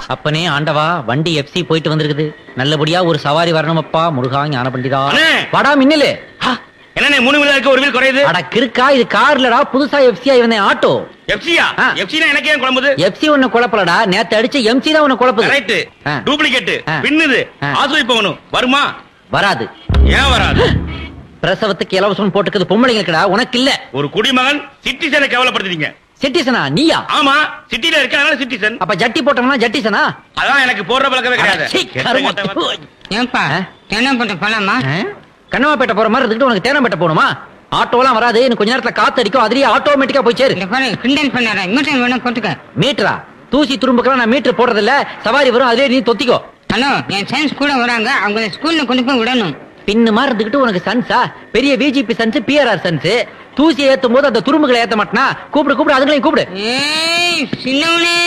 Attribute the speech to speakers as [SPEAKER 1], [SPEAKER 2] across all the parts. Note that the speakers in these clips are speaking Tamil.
[SPEAKER 1] அப்பனே ஆண்டவா வண்டி எஃப்சி போயிட்டு வந்திருக்குது நல்லபடியா ஒரு சவாரி வரணுமப்பா முருகா ஞான பண்டிதா
[SPEAKER 2] அண்ணே.
[SPEAKER 1] வாடா மின்னலு
[SPEAKER 2] என்னண்ணே மூணு வீலர் இருக்கு ஒரு வீல் குறையுது
[SPEAKER 1] அட கிறுக்கா இது கார்லடா புதுசா எஃப்சியா இவனே ஆட்டோ
[SPEAKER 2] எஃப்சியா
[SPEAKER 1] ஆ.
[SPEAKER 2] எஃப்சினா எனக்கு ஏன் குழம்புது
[SPEAKER 1] எஃப்சி ஒண்ணு குழப்பலடா நேத்து அடிச்ச எம்சி தான் உன்னை குழப்புது
[SPEAKER 2] கரெக்ட்
[SPEAKER 1] ஆ.
[SPEAKER 2] டூப்ளிகேட்
[SPEAKER 1] ஆ.
[SPEAKER 2] பின்னுது
[SPEAKER 1] ஆ.
[SPEAKER 2] ஆசுவை போகணும் வருமா
[SPEAKER 1] வராது
[SPEAKER 2] ஏன் வராது
[SPEAKER 1] பிரசவத்துக்கு இலவசம் போட்டுக்கிறது பொம்பளைங்களுக்குடா உனக்கு இல்ல
[SPEAKER 2] ஒரு குடிமகன் சிட்டிசனை கேவலப்படுத்துறீங்க
[SPEAKER 1] சிட்டிசனா நீயா
[SPEAKER 2] ஆமா சிட்டில இருக்க அதனால சிட்டிசன்
[SPEAKER 1] அப்ப ஜட்டி போட்டோம்னா ஜட்டிசனா
[SPEAKER 2] அதான் எனக்கு போடுற பழக்கமே கிடையாது
[SPEAKER 1] அட, சீ,
[SPEAKER 2] கெட்ட
[SPEAKER 1] கருமம்.
[SPEAKER 2] கெட்ட வார்த்தை.
[SPEAKER 3] ஏன்பா
[SPEAKER 1] ஆ?
[SPEAKER 3] தென்னம்பட்ட பழமா
[SPEAKER 1] ஆ? கண்ணமாப்பேட்டை போற மாதிரி இருந்துட்டு உனக்கு தேனம்பேட்டை போகணுமா ஆட்டோலாம் வராது இன்னும் கொஞ்ச நேரத்துல காத்து அடிக்கும் அதுலயே ஆட்டோமேட்டிக்கா போய் சேரு
[SPEAKER 3] இந்த பாரு கிண்டல் பண்ணார மீட்டர் வேணா போட்டுக்க
[SPEAKER 1] மீட்டரா தூசி துரும்புக்கெல்லாம் நான் மீட்டர் போடுறது இல்ல சவாரி வரும் அதுலயே நீ தொத்திக்கோ
[SPEAKER 3] ஹலோ என் சயின்ஸ் கூட வராங்க அவங்க ஸ்கூல்ல கொண்டு போய் விடணும்
[SPEAKER 1] பின்னு மாதிரி இருந்துகிட்டு உனக்கு சன்ஸா பெரிய விஜிபி சன்ஸ் பிஆர்ஆர் சன்ஸ் தூசி ஏத்தும் போது அந்த துரும்புகளை ஏத்த மாட்டனா கூப்பிடு கூப்பிடு அதுங்களையும் கூப்பிடு
[SPEAKER 3] ஏய் சின்னவனே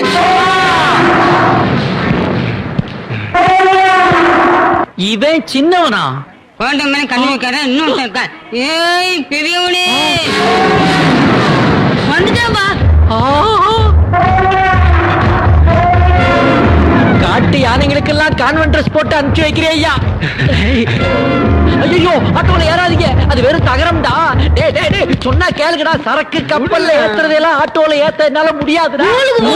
[SPEAKER 1] இவன் சின்னவனா
[SPEAKER 3] குழந்தை மேல கண்ணு வைக்காத இன்னொருத்தன் இருக்கா ஏய் பெரியவனே வந்துட்டாப்பா
[SPEAKER 1] காட்டு யானைகளுக்கெல்லாம் கான்வென்ட் ட்ரெஸ் போட்டு அனுப்பிச்சு வைக்கிறே ஐயா ஐயோ ஆட்டோல ஏறாதீங்க அது வெறும் தகரம்டா டேய் டேய் டேய் சொன்னா கேளுங்கடா சரக்கு கப்பல்ல ஏத்துறதெல்லாம் ஆட்டோல ஏத்த என்னால முடியாதுடா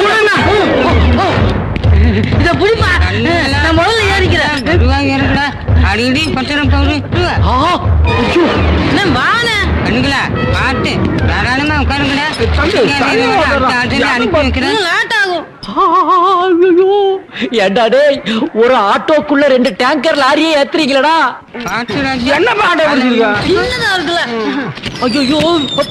[SPEAKER 3] இத புடிப்பா நான் முதல்ல ஏறிக்கிறேன் ஏறிக்கடா அடிக்கடி பத்திரம் போகுது
[SPEAKER 1] ஆ, ஐயோ,
[SPEAKER 3] என்ன வான கண்ணுங்களா பாட்டு தாராளமா உட்காருங்கடா
[SPEAKER 1] தம்பி, தள்ளி
[SPEAKER 3] அடுத்த ஆட்டோல அனுப்பி வைக்கிறேன் லேட் ஆகும்
[SPEAKER 1] ஆ, ஐயோ. ஏண்டா டேய் ஒரு ஆட்டோக்குள்ள ரெண்டு டேங்கர் லாரியே ஏத்துறீங்களடா
[SPEAKER 3] பாட்டு ராஜா
[SPEAKER 1] என்ன பாடம் படிச்சிருக்கா?
[SPEAKER 3] சின்னதா இருக்குல்ல
[SPEAKER 1] ஐயோ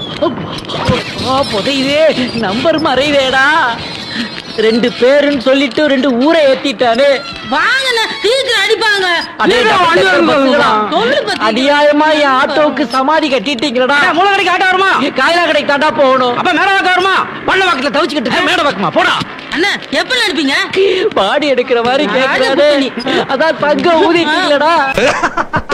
[SPEAKER 1] புதையுதே நம்பர் மறைவேடா ரெண்டு பேருன்னு சொல்லிட்டு ரெண்டு ஊரை ஏத்திட்டானே
[SPEAKER 3] வாங்கண்ணா சீக்கிரம் அடிப்பாங்க
[SPEAKER 1] அடே,
[SPEAKER 3] சொல்லு
[SPEAKER 1] பஸ்ஸுகளா.
[SPEAKER 3] பத்தி.
[SPEAKER 1] அநியாயமா என் ஆட்டோவுக்கு சமாதி கட்டிட்டீங்களடா மூல கடைக்கு ஆட்டோ வருமா காயலா கடைக்கு தாண்டா போகணும் அப்ப மேட வாக்க வருமா பள்ள வாக்கத்துல தவிச்சுக்கிட்டு இருக்க, மேட வாக்குமா போடா
[SPEAKER 3] அண்ணா எப்ப அடிப்பீங்க
[SPEAKER 1] பாடி எடுக்கிற மாதிரி கேட்கிறானே அதான் தங்க ஊதிட்டீங்களடா